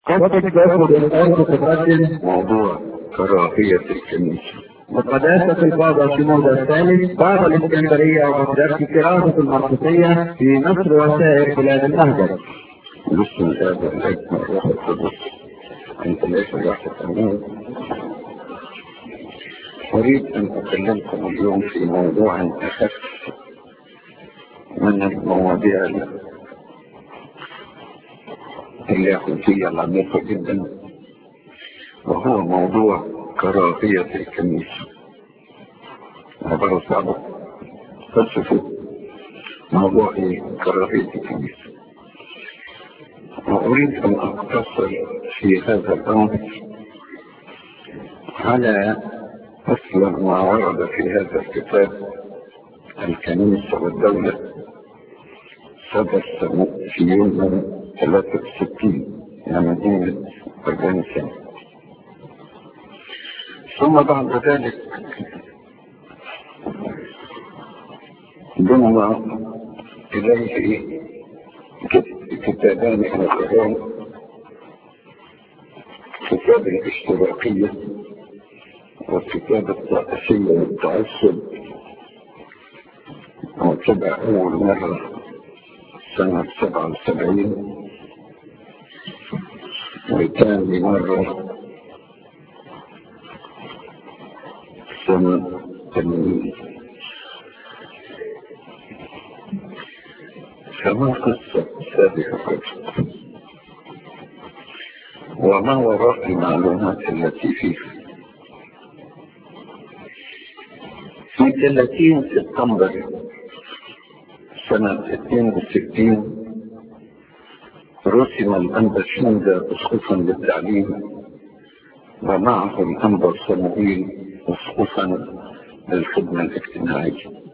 قد تأخذ الآن تقدم موضوع كراهية الكنيسة وقداسة البابا شمول الثالث بابا الإسكندرية ومدرسة كراسة المرقسية في مصر وسائر بلاد المهجر بسم الله والابن والروح القدس انت ليس الواحد امين اريد ان اكلمكم اليوم في موضوع اخف من المواضيع اليهودية العميقة جدا وهو موضوع كراهية الكنيسة عبارة صعبة فلسفة موضوع ايه كراهية الكنيسة وأريد أن أقتصر في هذا الأمر على أصل ما ورد في هذا الكتاب الكنيسة والدولة صدر في يوم 63 يعني قيمة 40 سنة ثم بعد ذلك ضم إليه كتابان آخران كتاب الاشتراكية والكتاب الطائفية والتعصب وطبع أول مرة سنة سبعة وسبعين وثاني مرة سنة ثمانين فما قصة سابقة قصة وما وراء المعلومات التي فيها في 30 سبتمبر سنة 62 رسم الأنبشنجة أسقفا للتعليم ومعه الأنبر صموئيل أسقفا للخدمة الاجتماعية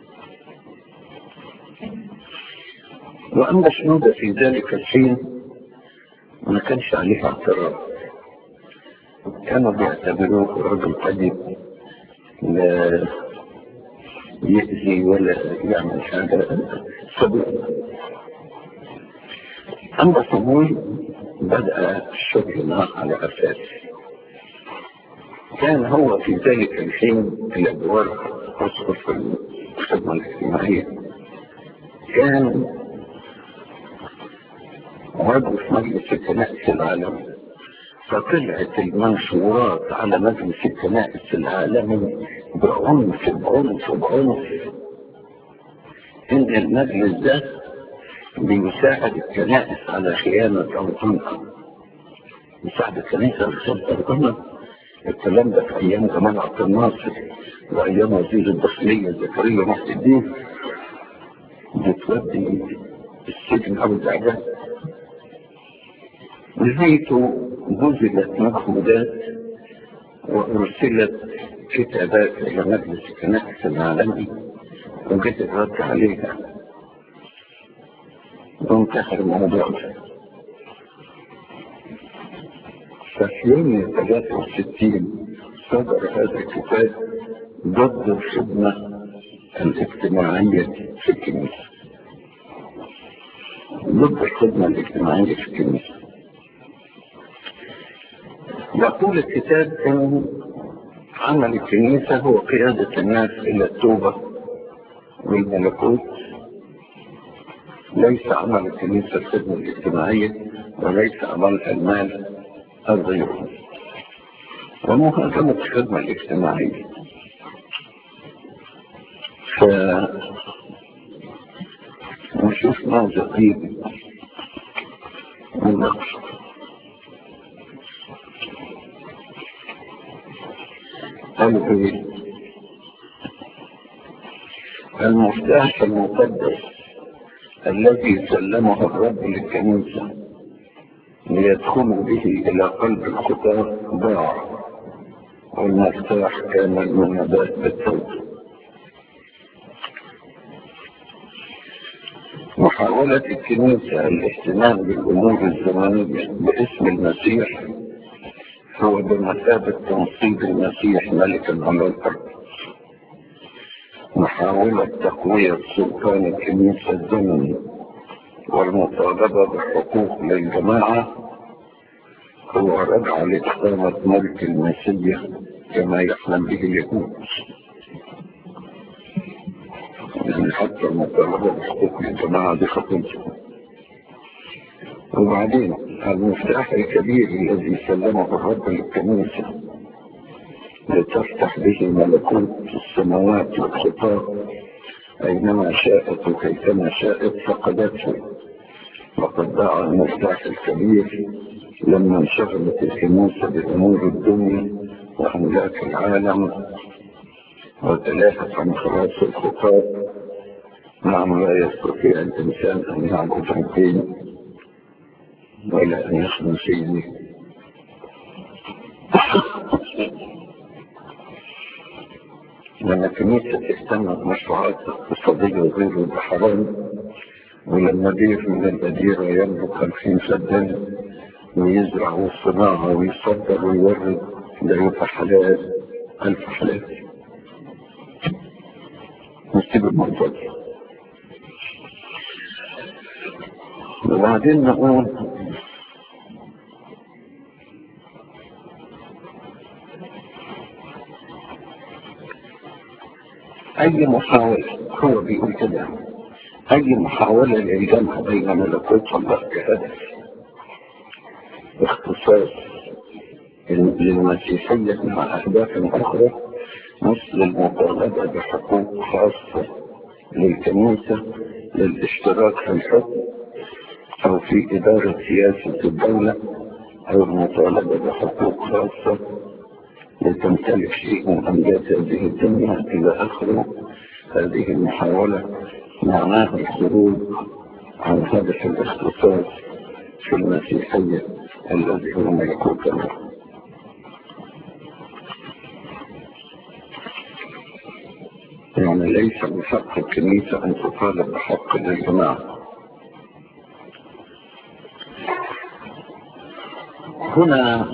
وأما شنودة في ذلك الحين ما كانش عليه اعتراض كانوا بيعتبروه رجل طيب لا يأذي ولا يعمل حاجة صدق أما صمويل بدأ الشغل معه على أساس كان هو في ذلك الحين الأدوار أسقف الخدمة الاجتماعية كان عضو في مجلس الكنائس العالمي فطلعت المنشورات على مجلس الكنائس العالمي بعنف بعنف بعنف ان المجلس ده بيساعد الكنائس على خيانة أوطانها يساعد الكنيسة على خيانة أوطانها الكلام ده في أيام جمال عبد الناصر وأيام وزير الداخلية زكريا محي الدين بتودي السجن أو الإعدام نهايته بذلت مخمودات وأرسلت كتابات إلى مجلس الكنائس العالمي وجد الرد عليها وانتهى الموضوع ده ففي يوم 63 صدر هذا الكتاب ضد الخدمة الاجتماعية في الكنيسة ضد الخدمة الاجتماعية في الكنيسة يقول الكتاب ان عمل الكنيسة هو قيادة الناس الى التوبة والملكوت ليس عمل الكنيسة الخدمة الاجتماعية وليس عمل المال الغير ومهاجمة الخدمة الاجتماعية ف نشوف ماذا قيل ونقصد قالوا ايه المفتاح المقدس الذي سلمه الرب للكنيسة ليدخلوا به إلى قلب الخطاة ضاع والمفتاح كان المنادات بالتوبة محاولة الكنيسة الاهتمام بالأمور الزمنية باسم المسيح هو بمثابة تنصيب المسيح ملكا على الأرض محاولة تقوية سلطان الكنيسة الزمني والمطالبة بالحقوق للجماعة هو رجع لإقامة ملك المسيح كما يحلم به اليهود يعني حتى المطالبة بحقوق الجماعة دي خطيئة وبعدين المفتاح الكبير الذي سلمه الرب للكنيسة لتفتح به ملكوت السماوات والخطاب أينما شاءت وكيفما شاءت فقدته وقد دعا المفتاح الكبير لما انشغلت الكنيسة بأمور الدنيا وأملاك العالم وتلاحت عن خلاص الخطاب نعم لا يستطيع الإنسان أن يعبد ربين ولا أن يخدم سيده لما الكنيسة تهتم بمشروعات اقتصادية وغيره ده حرام ولما دير من الأديرة يملك خمسين فدان ويزرع والصناعة ويصدر ويورد ده يبقى حلال ألف حلال نسيب الموضوع ده وبعدين نقول أي محاولة هو بيقول كده أي محاولة للجمع بين ملكوت الله كهدف اختصاص للمسيحية مع أهداف أخرى مثل المطالبة بحقوق خاصة للكنيسة للاشتراك في الحكم أو في إدارة سياسة الدولة أو المطالبة بحقوق خاصة لتمتلك شيء من أمجاد هذه الدنيا إلى آخره هذه المحاولة معناها الخروج عن هدف الاختصاص في المسيحية الذي هو ملكوت الله يعني ليس من حق الكنيسة أن تطالب بحق للجماعة هنا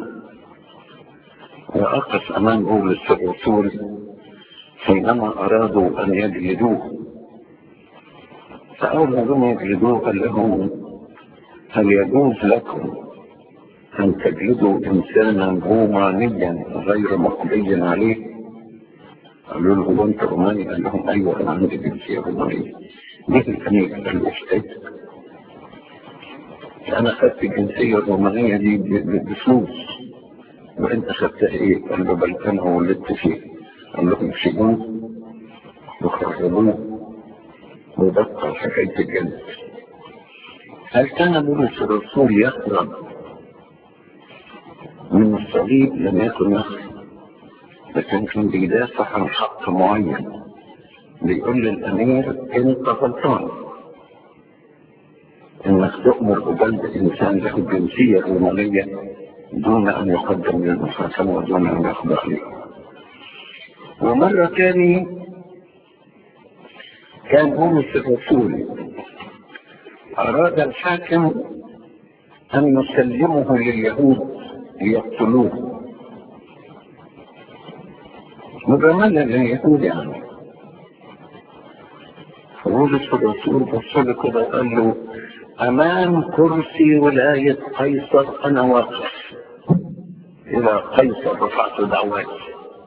وأقف أمام بولس الرسول حينما أرادوا أن يجلدوه فأول ما جم يجلدوه قال لهم هل يجوز لكم أن تجلدوا إنسانا رومانيا غير مقضي عليه قالوا له هو أنت روماني قال لهم أيوة أنا عندي جنسية رومانية ليه الأمير قال له اشتيت أنا خدت الجنسية الرومانية دي بفلوس وانت خدتها ايه قال له بل انا ولدت فيه قال لهم سيبوه وخرجوه وبطل حكاية الجنة هل كان بولس الرسول يهرب من الصليب لم يكن يهرب لكن كان بيدافع عن حق معين بيقول للامير انت غلطان انك تؤمر بجلد انسان له الجنسيه الرومانيه دون أن يقدم للمحاكمة ودون أن يخضع عليه ومرة تاني كان بولس الرسول أراد الحاكم أن يسلمه لليهود ليقتلوه مجاملة لليهود يعني بولس الرسول بص له كده قال له أمام كرسي ولاية قيصر أنا واقف إلى قيصر رفعت دعواتي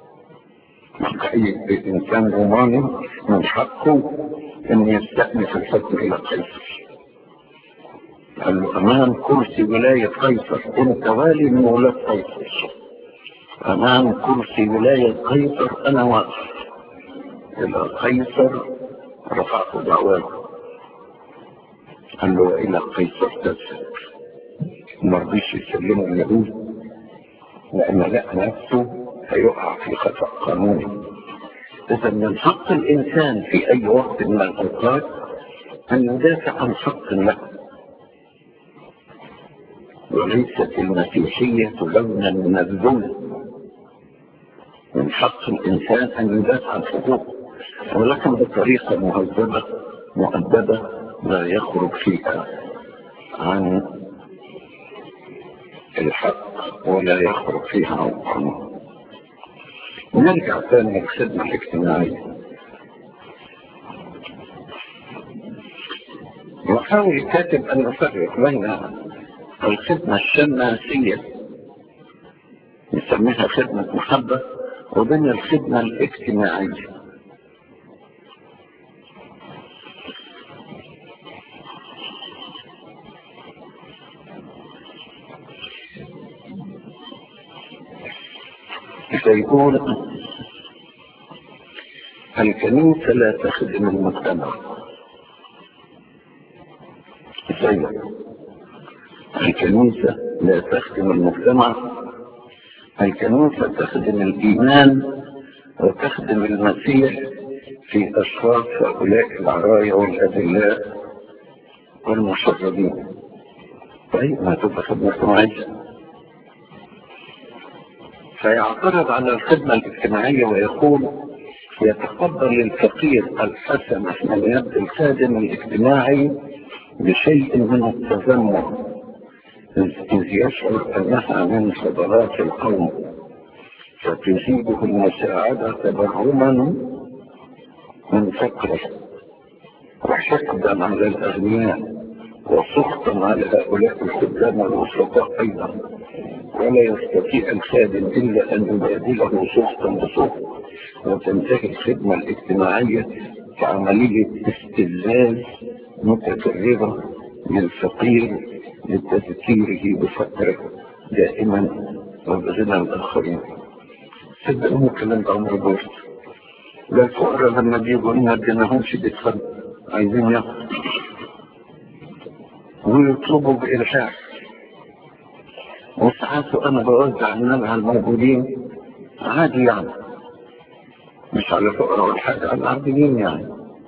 أي إنسان روماني من حقه أن يستأنف الحكم إلى قيصر قال له أمام كرسي ولاية قيصر أنت والي من ولاة قيصر أمام كرسي ولاية قيصر أنا واقف إلى قيصر رفعت دعواتي قال له إلى قيصر تذهب ما رضيش يسلمه اليهود لأن لقى نفسه هيقع في خطأ قانوني إذا من حق الإنسان في أي وقت من الأوقات أن يدافع عن حق له وليست المسيحية لونا من الذل من حق الإنسان أن يدافع عن حقوقه ولكن بطريقة مهذبة مؤدبة لا يخرج فيها عن الحق ولا يخرج فيها عن القانون نرجع ثاني للخدمة الاجتماعية يحاول الكاتب أن يفرق بين الخدمة الشماسية نسميها خدمة محبة وبين الخدمة الاجتماعية فيقول الكنيسة لا تخدم المجتمع زي الكنيسة لا تخدم المجتمع الكنيسة تخدم الإيمان وتخدم المسيح في أشخاص هؤلاء العرايا والأذلاء والمشردين طيب ما تبقى خدمة اجتماعية فيعترض على الخدمة الاجتماعية ويقول يتقبل الفقير الحسنة من يد الخادم الاجتماعي بشيء من التذمر إذ يشعر أنها من خبرات القوم فتزيده المساعدة تبرما من فقره وحقدا على الأغنياء وسخطا على هؤلاء الخدام الوسطاء أيضا ولا يستطيع الخادم إلا أن يبادله سخطا بسخط وتنتهي الخدمة الاجتماعية كعملية استفزاز متكررة للفقير لتذكيره بفقره دائما وبغنى الآخرين صدقوني الكلام ده عمره بوست لا الفقراء لما بيجوا ما اديناهمش بيتخانقوا عايزين ياخدوا ويطلبوا بإلحاح وساعات انا بوزع النبي على الموجودين عادي يعني مش على فقراء ولا حاجه على العابدين يعني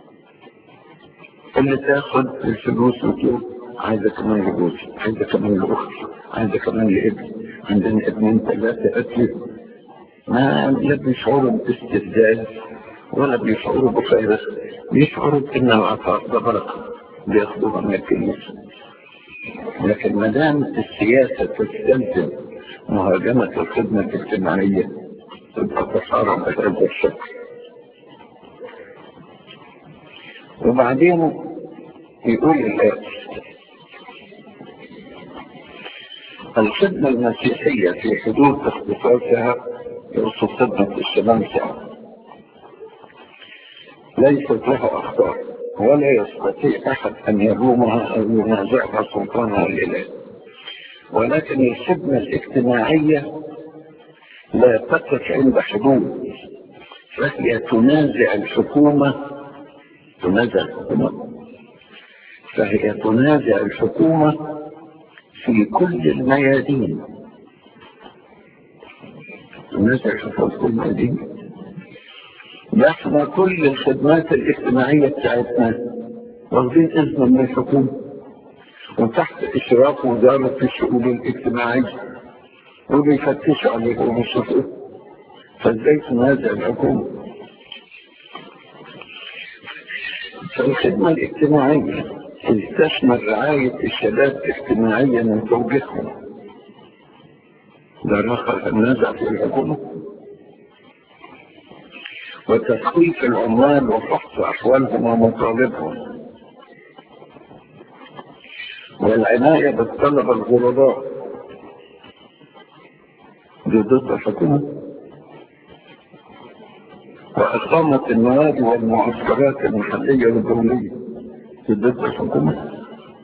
اللي تاخد الفلوس وتقول عايزه كمان لجوزي عايزه كمان لاختي عايزه كمان لابني عندنا ابنين ثلاثه قتلوا ما لا بيشعروا باستفزاز ولا بيشعروا بخير بيشعروا بان العطاء ده بركه بياخدوها من الكنيسه لكن ما دام السياسة تستلزم مهاجمة الخدمة الاجتماعية تبقى تحارب بهذا الشكل وبعدين يقول الآن الخدمة المسيحية في حدود اختصاصها يوصف خدمة الشمامسة ليست لها أخطاء ولا يستطيع أحد أن يلومها أو ينازعها سلطانها الإلهي ولكن الخدمة الاجتماعية لا تقف عند حدود فهي تنازع الحكومة تنازع الحكومة فهي تنازع الحكومة في كل الميادين تنازع الحكومة في كل الميادين احنا كل الخدمات الاجتماعية بتاعتنا واخدين اذن من الحكومة وتحت اشراف وزارة الشؤون الاجتماعية وبيفتشوا عليهم ويشوفوا فازاي تنازع الحكومة فالخدمة الاجتماعية تشمل رعاية الشباب اجتماعيا من توجيههم ده رخص النزع في الحكومة وتثقيف العمال وفحص أحوالهم ومطالبهم والعناية بالطلبة الغرباء دي ضد الحكومة وإقامة النوادي والمعسكرات المحلية والدولية دي ضد الحكومة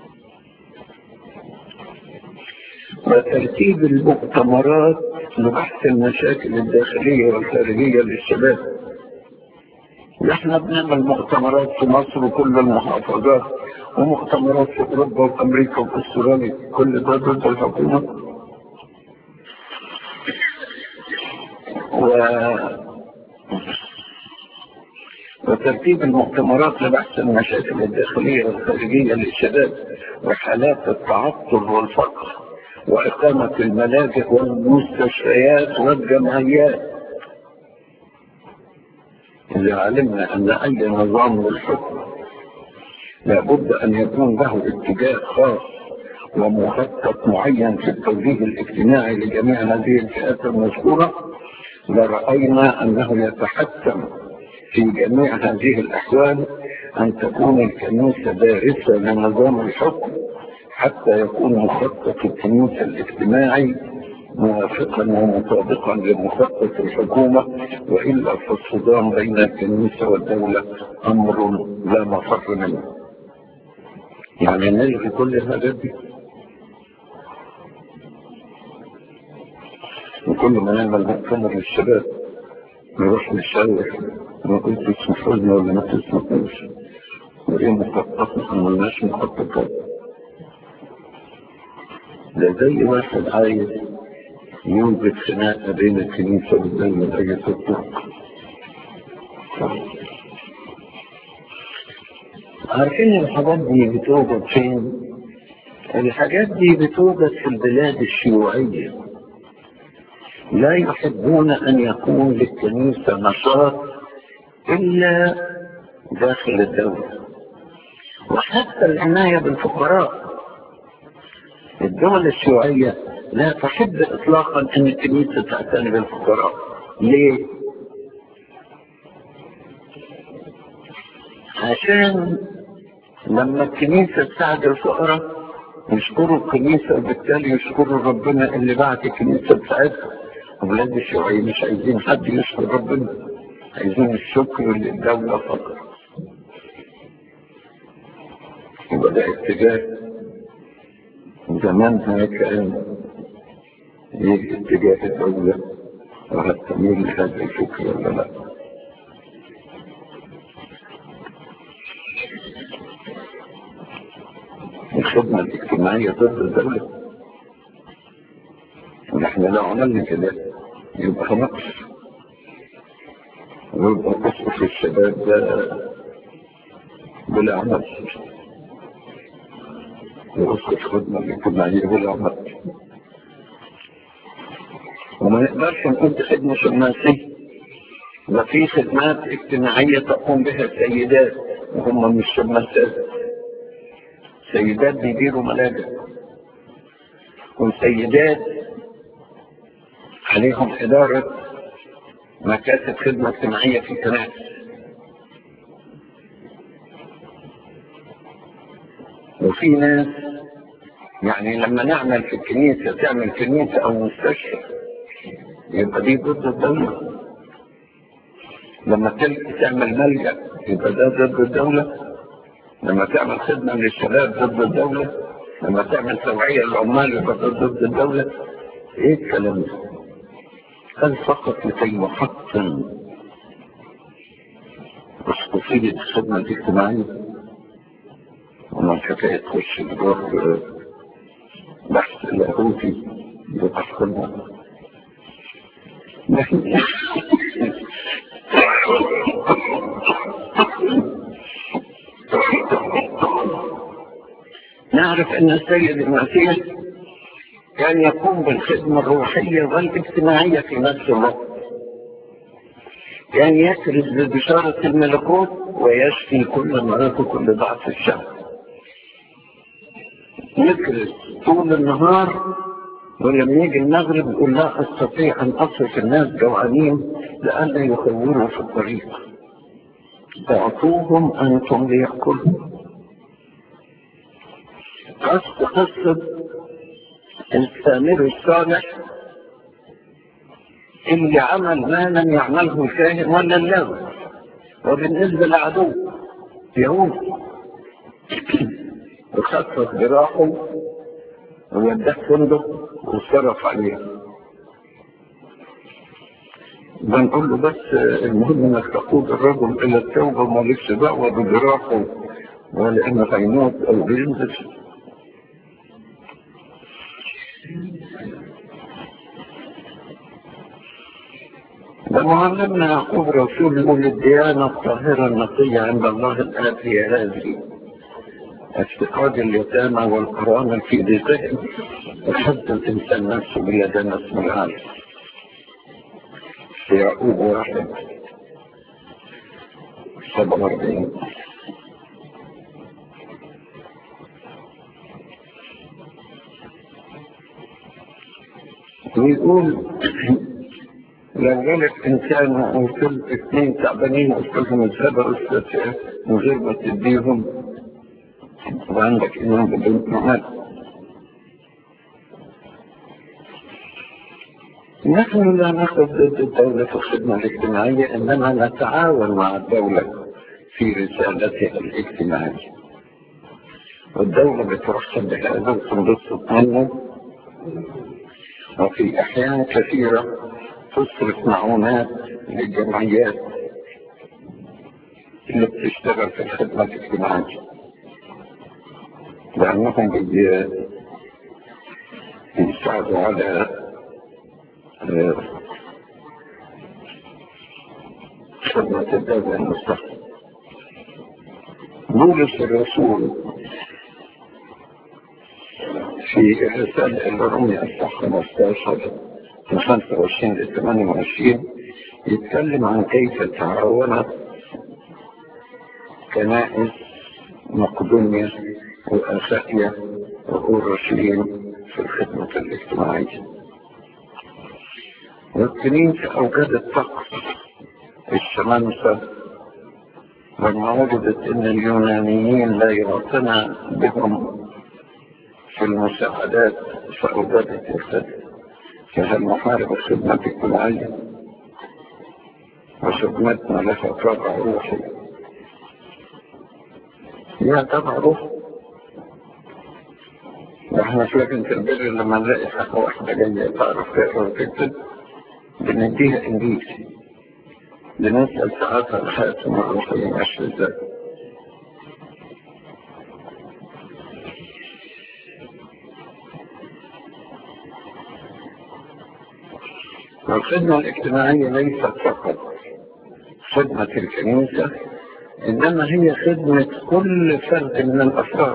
وترتيب المؤتمرات لبحث المشاكل الداخلية والخارجية للشباب نحن بنعمل مؤتمرات في مصر وكل المحافظات ومؤتمرات في اوروبا وامريكا واستراليا كل ده ضد الحكومه و... وترتيب المؤتمرات لبحث المشاكل الداخليه والخارجيه للشباب وحالات التعطل والفقر واقامه الملاجئ والمستشفيات والجمعيات إذا علمنا أن أي نظام للحكم لابد أن يكون له اتجاه خاص ومخطط معين في التوجيه الاجتماعي لجميع هذه الفئات المذكورة لرأينا أنه يتحتم في جميع هذه الأحوال أن تكون الكنيسة دارسة لنظام الحكم حتى يكون مخطط الكنيسة الاجتماعي موافقا ومطابقا لمخطط الحكومة وإلا فالصدام بين الكنيسة والدولة أمر لا مفر منه يعني نلغي كل الحاجات دي وكل ما نعمل مؤتمر للشباب نروح نشاور ما كنت تسمحولنا ولا ما تسمحوش وايه مخططات ما قلناش مخططات ده زي واحد عايز يوجد خناقة بين الكنيسة والدولة لأي تطلق عارفين الحاجات دي بتوجد فين؟ الحاجات دي بتوجد في البلاد الشيوعية لا يحبون أن يكون للكنيسة نشاط إلا داخل الدولة وحتى العناية بالفقراء الدول الشيوعية لا تحب إطلاقا أن الكنيسة تعتني بالفقراء ليه؟ عشان لما الكنيسة تساعد الفقراء يشكروا الكنيسة وبالتالي يشكروا ربنا اللي بعت الكنيسة تساعدهم أولاد الشيوعية مش عايزين حد يشكر ربنا عايزين الشكر للدولة فقط وبدأ اتجاه زمان كان يجي اتجاه الدولة وهل تميل لهذا الفكر ولا لا الخدمة الاجتماعية ضد الدولة ونحن لو عملنا كده يبقى نقص ويبقى قصة في الشباب ده بلا عمل وقصة الخدمة الاجتماعية بلا عمل وما نقدرش نقول خدمة شماسية ما في خدمات اجتماعية تقوم بها السيدات وهم مش شماسات سيدات بيديروا ملاجئ والسيدات عليهم إدارة مكاتب خدمة اجتماعية في الكنائس وفي ناس يعني لما نعمل في الكنيسة تعمل كنيسة أو مستشفى يبقى دي ضد الدولة لما تعمل ملجأ يبقى ده ضد الدولة لما تعمل خدمة للشباب ضد الدولة لما تعمل توعية للعمال يبقى ده ضد الدولة ايه الكلام ده هل فقط لكي يحطم اسقفية الخدمة الاجتماعية وما الحكاية تخش جوه بحث اللاهوتي بتحصلها لكن نعرف ان السيد المسيح كان يقوم بالخدمة الروحية والاجتماعية في نفس الوقت كان يكرز ببشارة الملكوت ويشفي كل مرض وكل ضعف الشعب يكرز طول النهار ولما يجي المغرب يقول لا استطيع ان اصرف الناس جوعانين لئلا يخونوا في الطريق اعطوهم انتم ليأكلوا قصد قصة السامر الصالح اللي عمل ما لم يعمله الكاهن ولا اللاوي وبالنسبة لعدو يهود وخصص جراحه ووداه فندق وصرف عليه بنقول له بس المهم انك تقود الرجل الى التوبه ومالكش دعوه بجراحه ولا انه هيموت او بينزل ومعلمنا يعقوب رسول يقول الديانة الطاهرة النقية عند الله الآب هي هذه افتقاد اليتامى والقرآن في ضيقهم وحتى الإنسان نفسه بيدنا اسم العالم في يعقوب واحد سبعة واربعين ويقول لو جالك انسان وصل اثنين تعبانين وصلهم السبع استاذ من غير ما تديهم وعندك ايمان بدون معاد نحن لا نقف ضد الدولة في الخدمة الاجتماعية إنما نتعاون مع الدولة في رسالتها الاجتماعية والدولة بترحب بهذا وتنبسط منه وفي أحيان كثيرة تصرف معونات للجمعيات اللي بتشتغل في الخدمة الاجتماعية لأنهم بيساعدوا على خدمة الدولة المستقبل بولس الرسول في الرسالة اللي رمي الصح 15 من 25 ل 28 يتكلم عن كيف تعاونت كنائس مقدونيا وأخائيا وأورشليم في الخدمة الاجتماعية والكنيسة أوجدت طقس الشمامسة لما وجدت أن اليونانيين لا يعتنى بهم في المساعدات فأوجدت الخدمة فهل نحارب الخدمة الاجتماعية وخدمتنا لها طابع روحي لها طابع روحي واحنا في لجنة البر لما نلاقي حاجة واحدة جاية تعرف تقرا وتكتب بنديها انجليزي بنسأل ساعتها الحياة الروحية ماشية ازاي والخدمة الاجتماعية ليست فقط خدمة الكنيسة إنما هي خدمة كل فرد من الأفراد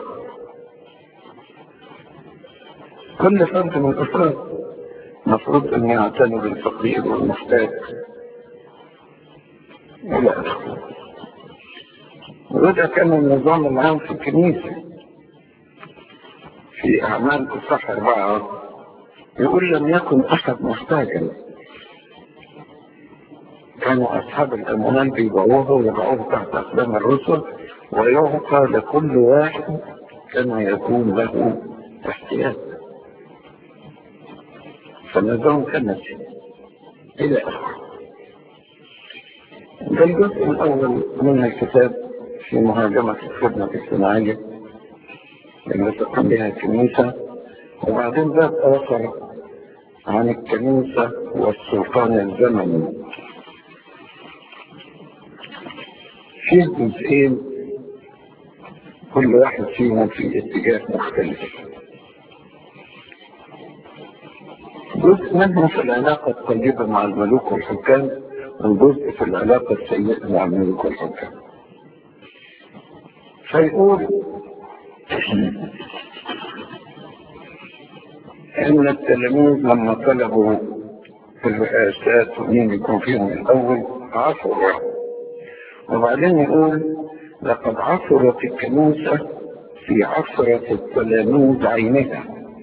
كل فرد من الأفراد مفروض أن يعتني بالفقير والمحتاج إلى آخره وده كان النظام العام في الكنيسة في أعمال الصح أربعة يقول لم يكن أحد محتاجا كانوا أصحاب الأموال بيبيعوه ويضعوه تحت أقدام الرسل ويعطى لكل واحد كما يكون له احتياج فالنظام كنسي إلى آخره ده الجزء الأول من الكتاب في مهاجمة الخدمة الاجتماعية اللي تقوم بها الكنيسة وبعدين باب آخر عن الكنيسة والسلطان الزمني في جزئين كل واحد فيهم في اتجاه مختلف جزء منهم في العلاقة الطيبة مع الملوك والحكام وجزء في العلاقة السيئة مع الملوك والحكام فيقول ان التلاميذ لما طلبوا في الرئاسات ومين يكون فيهم الاول عصروا وبعدين يقول لقد عصرت الكنيسة في عصرة التلاميذ عينها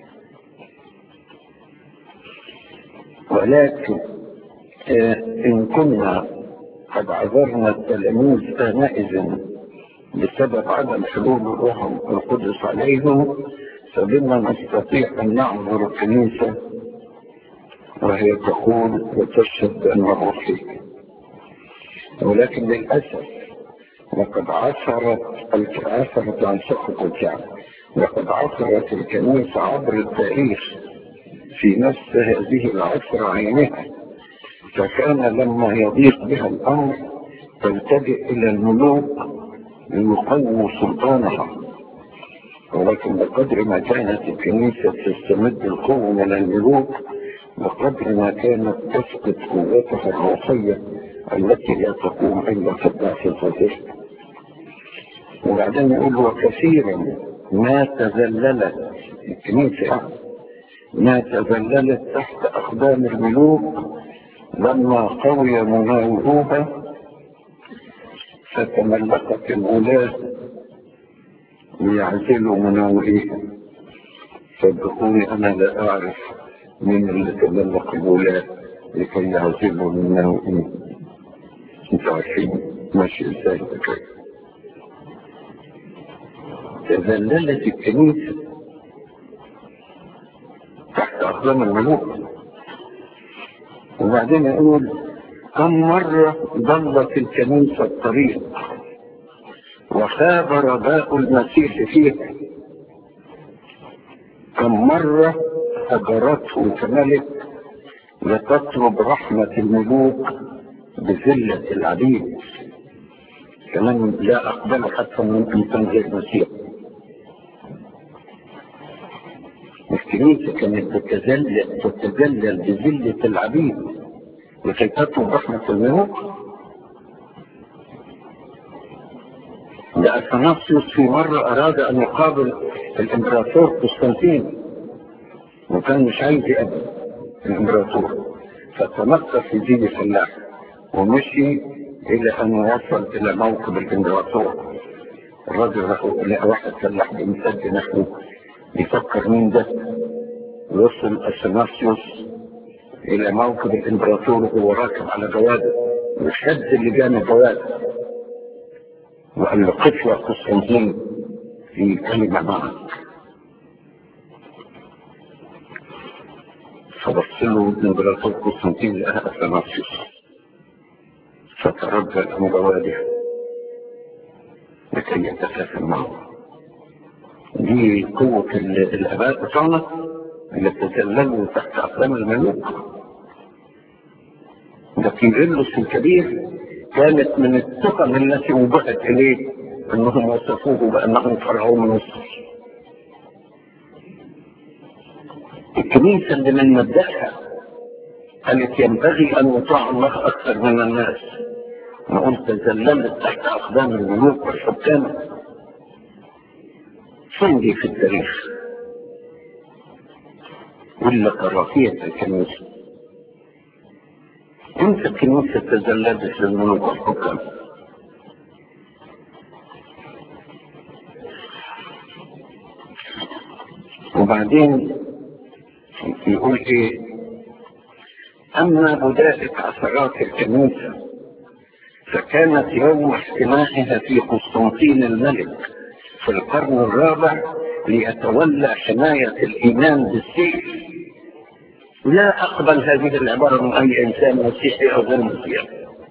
ولكن آه إن كنا قد عذرنا التلاميذ آنئذ بسبب عدم حلول الروح القدس عليهم فبما نستطيع أن نعذر الكنيسة وهي تقول وتشهد بأن الروح فيك ولكن للأسف لقد عثرت عثرت عن سقط الكعب لقد عثرت الكنيسة عبر التاريخ في نفس هذه العصر عينها فكان لما يضيق بها الأمر تلتجئ إلى الملوك ليقووا سلطانها ولكن بقدر ما كانت الكنيسة تستمد القوة من الملوك بقدر ما كانت تفقد قوتها الروحية التي لا تقوم إلا في الضعف الفظيع وبعدين يقول وكثيرا ما تذللت الكنيسة ما تذللت تحت أقدام الملوك لما قوي مناوئوها فتملقت الولاة ليعزلوا مناوئيها صدقوني أنا لا أعرف من اللي تملق الولاة لكي يعزلوا مناوئيها انتوا عارفين ماشي ازاي الحكايه تذللت الكنيسه تحت اقدام الملوك وبعدين يقول كم مرة ضلت الكنيسة الطريق وخاب رجاء المسيح فيها كم مرة أجرته كملك لتطلب رحمة الملوك بذلة العبيد كمان لا أقبل حتى من إنسان غير مسيح الكنيسة كانت تتذلل تتذلل بذلة العبيد لكي تطلب رحمة الملوك ده أثناسيوس في مرة أراد أن يقابل الإمبراطور قسطنطين وكان مش عايز يقابل الإمبراطور فتنقى في دين فلاح ومشي إلى أن وصل إلى موكب الإمبراطور الراجل لقى واحد فلاح بيمتد نحوه يفكر مين ده وصل أثناسيوس إلى موكب الإمبراطور وهو راكب على جواده وشد اللي جانب جواده وقال له قف يا قسطنطين في كلمة معك فبص له الإمبراطور قسطنطين لقاها أثناسيوس فترجى عن جواده لكي يتكافل معه دي قوة الآباء بتوعنا اللي بتتذللوا تحت أقدام الملوك ده كيرلس الكبير كانت من الثقل التي وجهت إليه أنهم وصفوه بأنهم فرعون مصر الكنيسة اللي من مبدأها قالت ينبغي أن يطاع الله أكثر من الناس نقول تذللت تحت أقدام الملوك والحكام فين دي في التاريخ ولا كراهية الكنيسة امتى الكنيسة تذللت للملوك والحكام وبعدين يقول ايه اما بداية عثرات الكنيسة فكانت يوم اجتماعها في قسطنطين الملك في القرن الرابع ليتولى حماية الإيمان بالسيف لا أقبل هذه العبارة من أي إنسان مسيحي أو غير مسيحي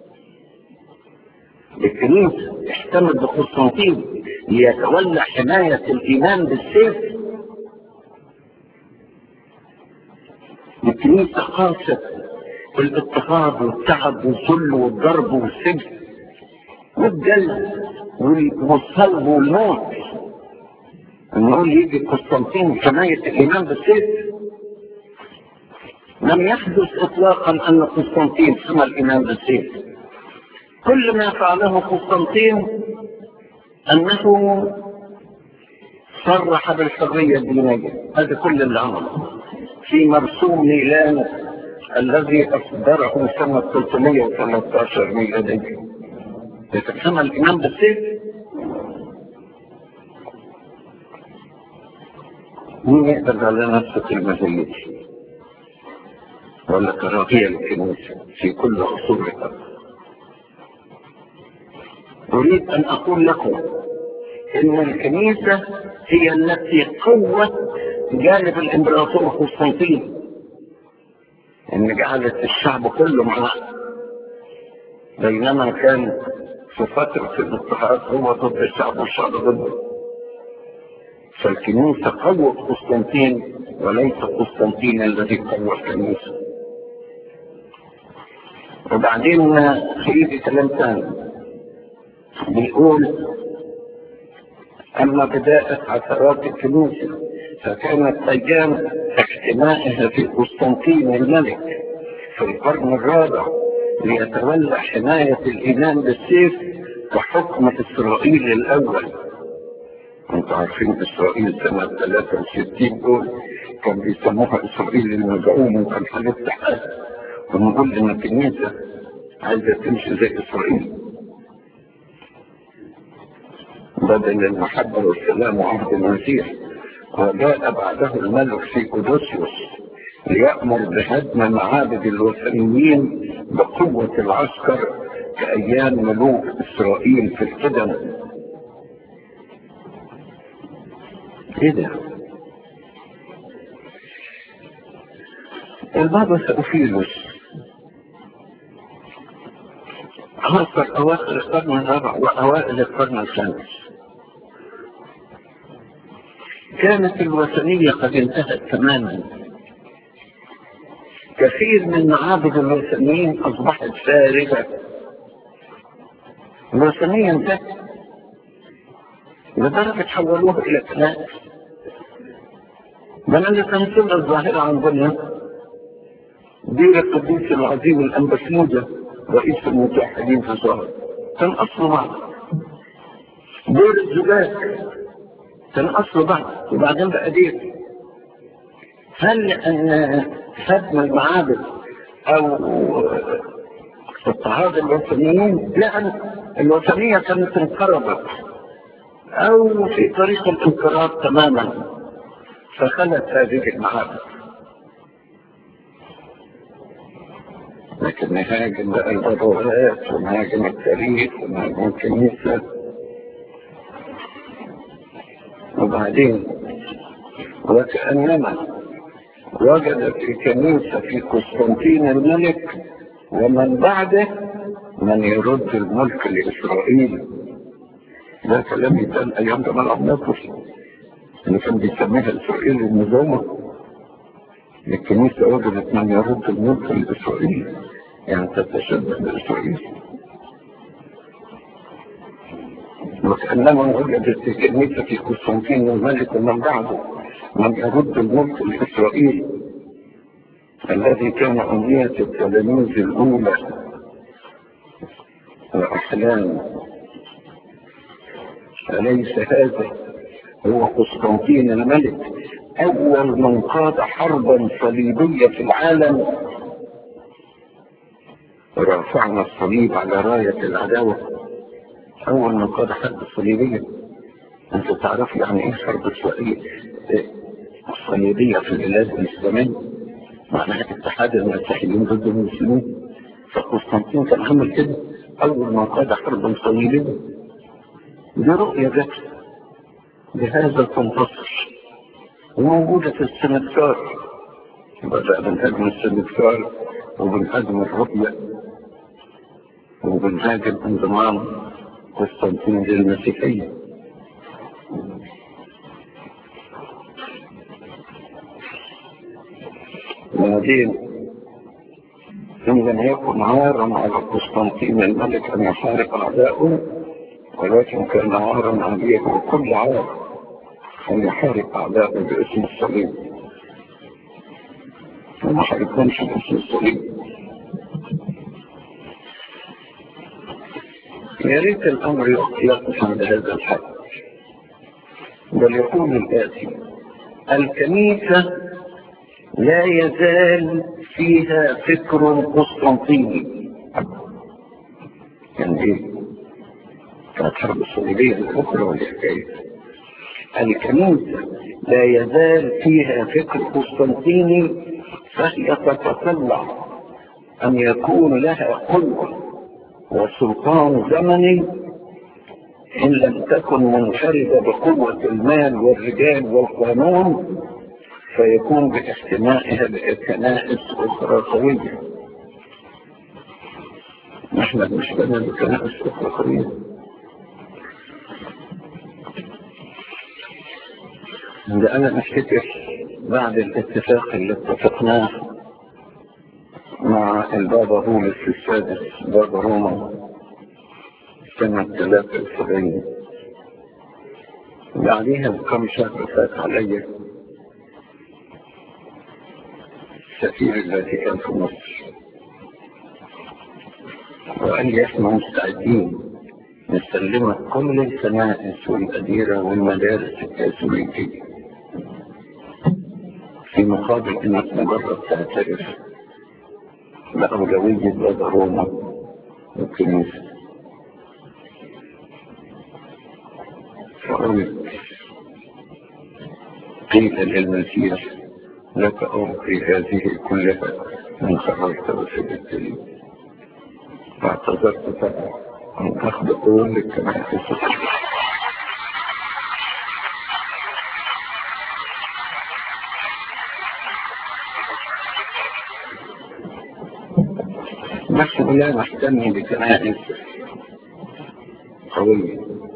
الكنيسة احتمت بقسطنطين ليتولى حماية الإيمان بالسيف الكنيسة قاست الاضطهاد والتعب والذل والضرب والسجن والجلد والصلب والموت نقول يجي قسطنطين حماية الإيمان بالسيف لم يحدث إطلاقا أن قسطنطين حمى الإيمان بالسيف كل ما فعله قسطنطين أنه صرح بالحرية الدينية هذا كل اللي عمله في مرسوم ميلان الذي أصدره سنة 313 ميلادية يتحمل الإمام بالسيف مين يقدر على نفسه كلمة زي دي ولا كراهية للكنيسة في كل عصورها أريد أن أقول لكم إن الكنيسة هي التي قوت جانب الإمبراطور قسطنطين إن جعلت الشعب كله معاه بينما كان في فترة الاضطهاد هو ضد الشعب والشعب ضده فالكنيسة قوت قسطنطين وليس قسطنطين الذي قوى الكنيسة وبعدين في كلام ثاني بيقول أما بداية عثرات الكنيسة فكانت أيام اجتماعها في قسطنطين الملك في القرن الرابع ليتولى حماية الإيمان بالسيف وحكم إسرائيل الأول انتوا عارفين إسرائيل سنة 63 دول كان بيسموها إسرائيل المزعوم وكان هنفتح ونقول إن الكنيسة عايزة تمشي زي إسرائيل بدل المحبة والسلام وعهد المسيح وجاء بعده الملك سيكودوسيوس ليأمر بهدم معابد الوثنيين بقوة العسكر كأيام ملوك إسرائيل في القدم ايه ده البابا سأفيلوس خاصة أواخر القرن الرابع وأوائل القرن الخامس كانت الوثنية قد انتهت تماما كثير من معابد الوثنيين أصبحت فارغة الوثنية انتهت لدرجة حولوها إلى كنائس بل اللي تمثل الظاهرة عندنا دير القديس العظيم الأنبسموجة رئيس المتحدين في الظهر كان أصله بعض دير الزجاج كان أصله بعض وبعدين بقى دير هل أن هدم المعابد أو اضطهاد الوثنيين لا الوثنية كانت انقرضت أو في طريق الانقراض تماما فخلت هذه المعابد لكن نهاجم بقى الضرورات ونهاجم التاريخ ونهاجم الكنيسة وبعدين وكأنما وجد في كنيسة في قسطنطين الملك ومن بعده من يرد الملك لإسرائيل ده كلام يتقال أيام جمال عبد الناصر اللي كان بيسميها إسرائيل المنظمة الكنيسة وجدت من يرد الملك لإسرائيل يعني تتشبه بإسرائيل وكأنما وجدت الكنيسة في قسطنطين الملك ومن بعده من يرد الملك لإسرائيل الذي كان أمنية التلاميذ الأولى وأحلام أليس هذا هو قسطنطين الملك أول من قاد حربا صليبية في العالم رافعنا الصليب على راية العداوة أول من قاد حرب صليبية أنت تعرف يعني إيه حرب الصليبية في البلاد الإسلامية معناها اتحاد المسيحيين ضد المسلمين فقسطنطين كان عمل كده أول من قاد حربا صليبية دي رؤية جت بهذا تنتصر وموجودة في السنتكار بدأ بنهاجم السنتكار وبنهاجم الرؤية وبنهاجم انضمام قسطنطين للمسيحية وبعدين إن لم يكن عارا على قسطنطين الملك أن يحارب أعداؤه ولكن كان عارا عليه كل عار أن يحارب أعداءه باسم الصليب وما حاربهمش باسم الصليب يا ريت الأمر يقف عند هذا الحد بل يكون الآتي الكنيسة لا يزال فيها فكر قسطنطيني يعني ايه؟ كانت حرب الصليبية الأخرى والحكاية الكنيسة لا يزال فيها فكر قسطنطيني فهي تتطلع أن يكون لها قوة وسلطان زمني إن لم تكن منفردة بقوة المال والرجال والقانون فيكون باحتمائها بكنائس أخرى قوية نحن مش بنا بكنائس أخرى قوية ده أنا أفتكر بعد الاتفاق اللي اتفقناه مع البابا بولس السادس بابا روما سنة 73 بعديها بكم شهر فات علي سفير الفاتيكان في مصر وقال لي احنا مستعدين نسلمك كل الكنائس والأديرة والمدارس الكاثوليكية في مقابل انك مجرد تعترف بأولوية بابا روما والكنيسة فقلت قيل للمسيح لك أعطي هذه كلها من خرجت وسجدت لي فاعتذرت طبعا أن تاخذ كل الكنائس نحن لا نهتم بكنائس قوية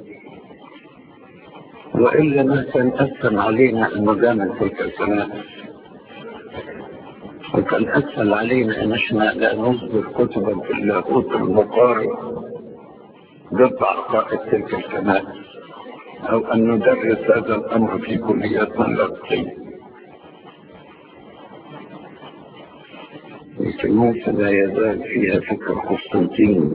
وإلا ما كان أسهل علينا أن نجامل تلك الكنائس وكان أسهل علينا أن احنا لا نصدر كتبا في اللاهوت المقارن ضد عقائد تلك الكنائس أو أن ندرس هذا الأمر في كلياتنا اللاهوتية الكنيسة لا يزال فيها فكر قسطنطين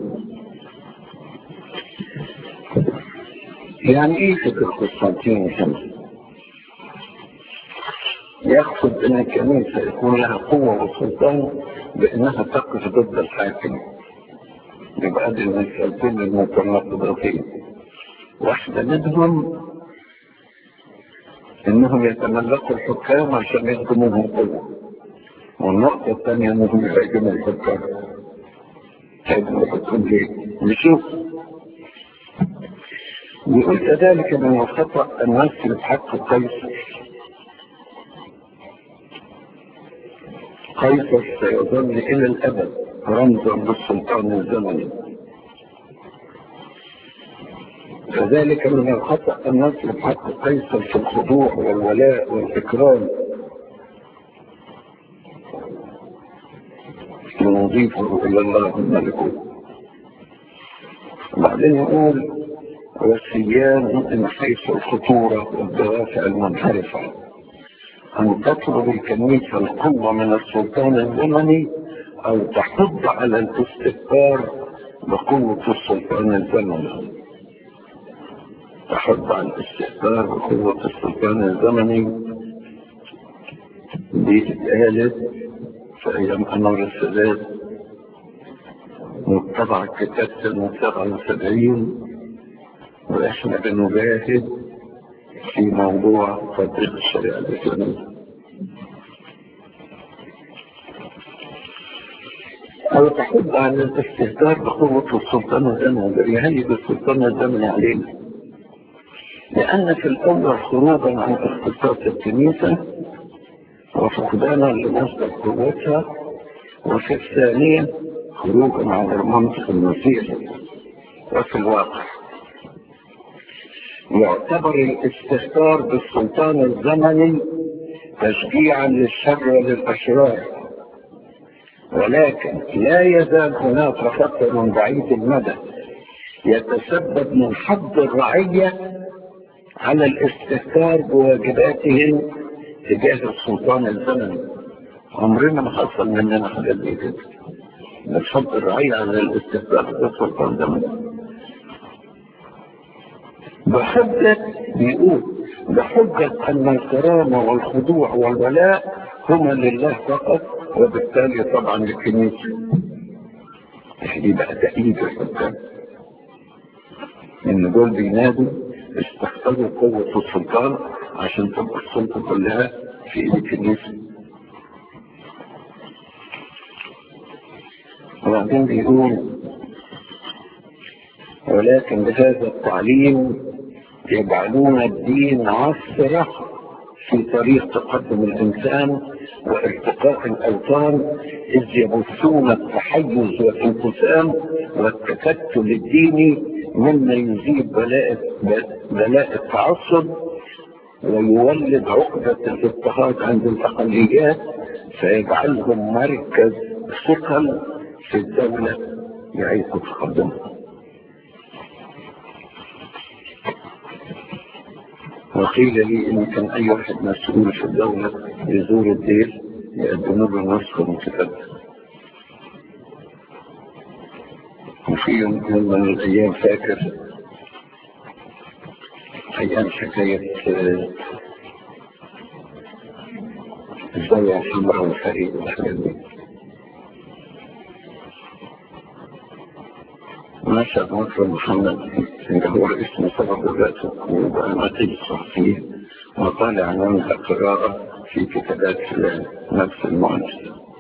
يعني ايه فكر قسطنطين هنا؟ يقصد ان الكنيسة يكون لها قوة وسلطان بانها تقف ضد الحاكم يبقى دي المسألتين المتناقضتين واحدة منهم انهم يتملكوا الحكام عشان يخدموهم قوة والنقطة الثانية انهم يهاجموا الحكام هاجموا الحكام ليه؟ نشوف يقول كذلك من الخطأ أن نسلب حق قيصر قيصر سيظل إلى الأبد رمزا للسلطان الزمني كذلك من الخطأ أن نسلب حق قيصر في الخضوع والولاء والإكرام ونضيفه إلى الله الملكوت وبعدين يقول والسيان من حيث الخطورة والدوافع المنحرفة أن تطلب الكنيسة القوة من السلطان الزمني أو تحض على الاستكبار بقوة السلطان الزمني تحض على الاستكبار بقوة السلطان الزمني دي اتقالت في أيام أنور السادات وطبع كتاب سنة 77 واحنا بنجاهد في موضوع تطبيق الشريعة الإسلامية أو تحب على الاستهتار بقوة السلطان الزمني يهيب السلطان الزمني علينا لأن في الأول خروجا عن اختصاص الكنيسة وفقدانا لمصدر قوتها وفي الثانية خروجا عن المنطق المسيحي وفي الواقع يعتبر الاستهتار بالسلطان الزمني تشجيعا للشر وللاشرار ولكن لا يزال هناك خطر بعيد المدى يتسبب من حظ الرعية على الاستهتار بواجباتهم تجاه السلطان الزمني عمرنا ما حصل مننا حاجات زي كده من حظ الرعية على الاستهتار بالسلطان الزمني بحجة بيقول بحجة أن الكرامة والخضوع والولاء هما لله فقط وبالتالي طبعا للكنيسة دي بقى تأييد الحكام إن دول بينادوا استخدموا قوة السلطان عشان تبقى السلطة كلها في إيد الكنيسة وبعدين بيقول ولكن بهذا التعليم يجعلون الدين عصرة في طريق تقدم الإنسان وارتقاء الأوطان إذ يبثون التحيز والانقسام والتكتل الديني مما يزيد بلاء بلاء التعصب ويولد عقدة الاضطهاد عند الأقليات فيجعلهم مركز ثقل في الدولة يعيش تقدمها وقيل لي ان كان اي واحد مسؤول في الدولة يزور الدير يقدموا له نسخة من كتاب وفي يوم من الايام فاكر ايام حكاية الزاوية الحمراء والفريق والحاجات دي نشأ مصر محمد اللي هو اسم سبب ذاته وبقى نتيجة صحفية وطالع عنها قراءة في كتابات نفس المؤلف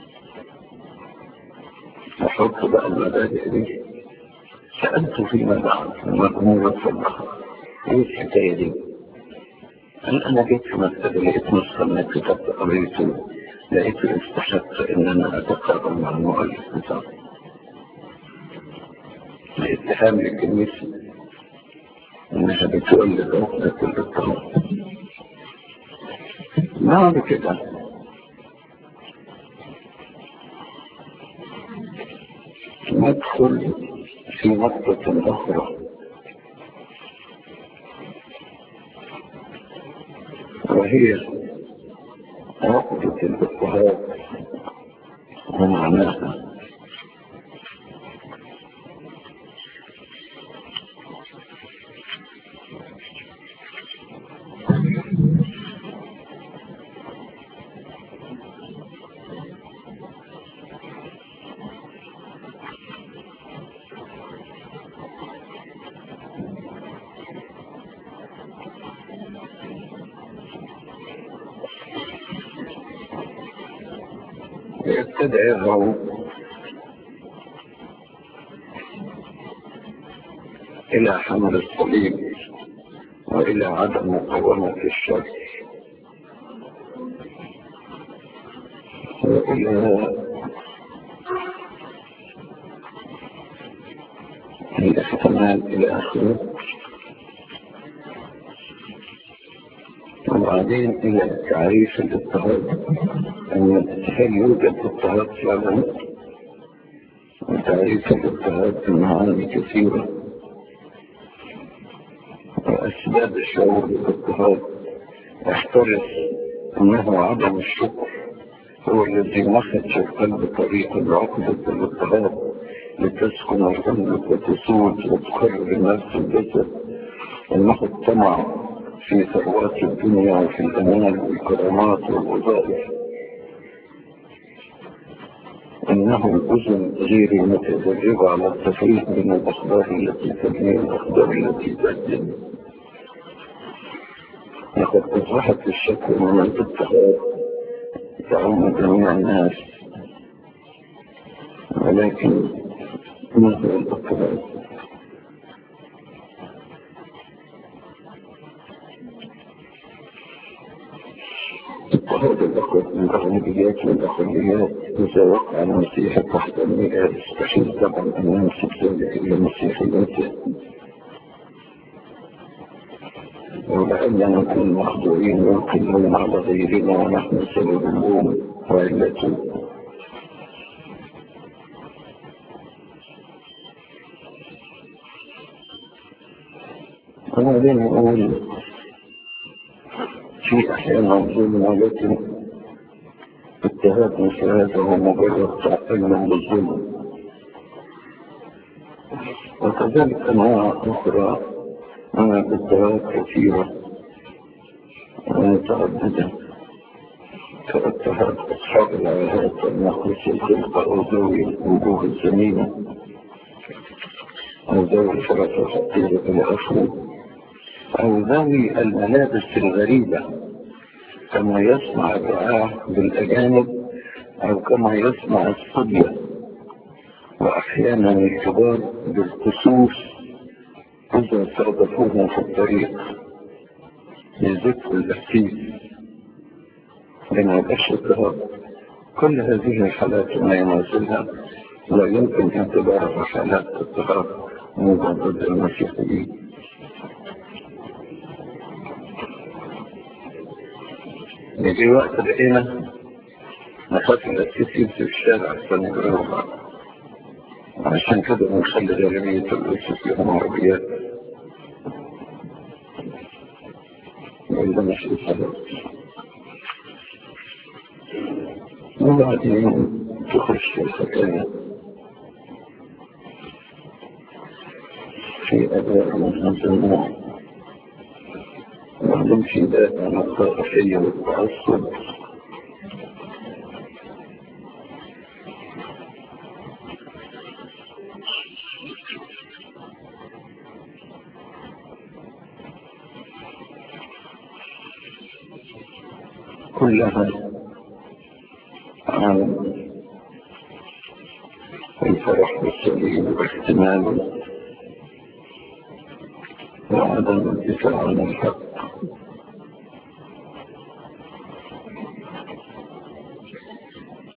وحط بقى المبادئ دي سألت فيما بعد مجموعة صدقة ايه الحكاية دي؟ قال انا جيت في مكتبة لقيت نسخة من الكتاب قريته لقيت استحقت ان انا اتقابل مع المؤلف بتاعه الاتهام للكنيسة انها بتولد عقدة الاضطراب بعد كده ندخل في نقطة أخرى وهي عقدة الاضطهاد ومعناها يستدعيه إلى حمل الصليب وإلى عدم مقاومة الشر وإلى الاحتمال إلى آخره وبعدين إلى تعريف الاضطهاد أن هل يوجد اضطهاد فعلا وتعريف الاضطهاد بمعاني كثيرة وأسباب الشعور بالاضطهاد احترس أنه عدم الشكر هو الذي مخرج القلب طريق العقدة الاضطهاد لتسكن القلب وتسود وتقرر النفس الجسد أنه الطمع في ثروات الدنيا وفي الأمان والكرامات والوظائف إنه الأذن غير المتدربة على التفريق بين الأخبار التي تبني والأخبار التي تهدم لقد أصبحت الشك من الاضطهاد تعم جميع الناس ولكن ما هو الاضطهاد اضطهاد الأغلبيات والأقليات إذا وقع المسيح تحت المئة يستحيل طبعا أن ينسب ذلك إلى المسيحيات ولأننا نكون مخضوعين ويقلون على غيرنا ونحن سبب اللوم وعلته وبعدين نقول في أحيانا ظلم ولكن اضطهاد مثل هذا هو مجرد تعقيم بالظلم وكذلك أنواع أخرى من الاضطهاد كثيرة ومتعددة كاضطهاد أصحاب العاهات النقص الخلق أو ذوي الوجوه الزمينة أو ذوي الفرص الخطيرة إلى آخره أو ذوي الملابس الغريبة كما يصنع الرعاة بالأجانب أو كما يصنع الصبية وأحيانا الكبار بالقصوص إذا صادفوهم في الطريق لذكر الأسيس من الأشهر كل هذه الحالات ما ينازلها لا يمكن اعتبارها حالات اضطهاد مجرد المسيحيين نجي وقت لقينا نخاف الأسيس يمشي في الشارع عشان يجربها عشان كده بنخلي غالبية الأسس لهم عربيات وإلا مش إسهال وبعدين تخش في الحكاية في أداء من هذا النوع وبعدين في داء عن الطائفية والتعصب كلها عن الفرح بالسليم والاحتمال وعدم الدفاع عن الحق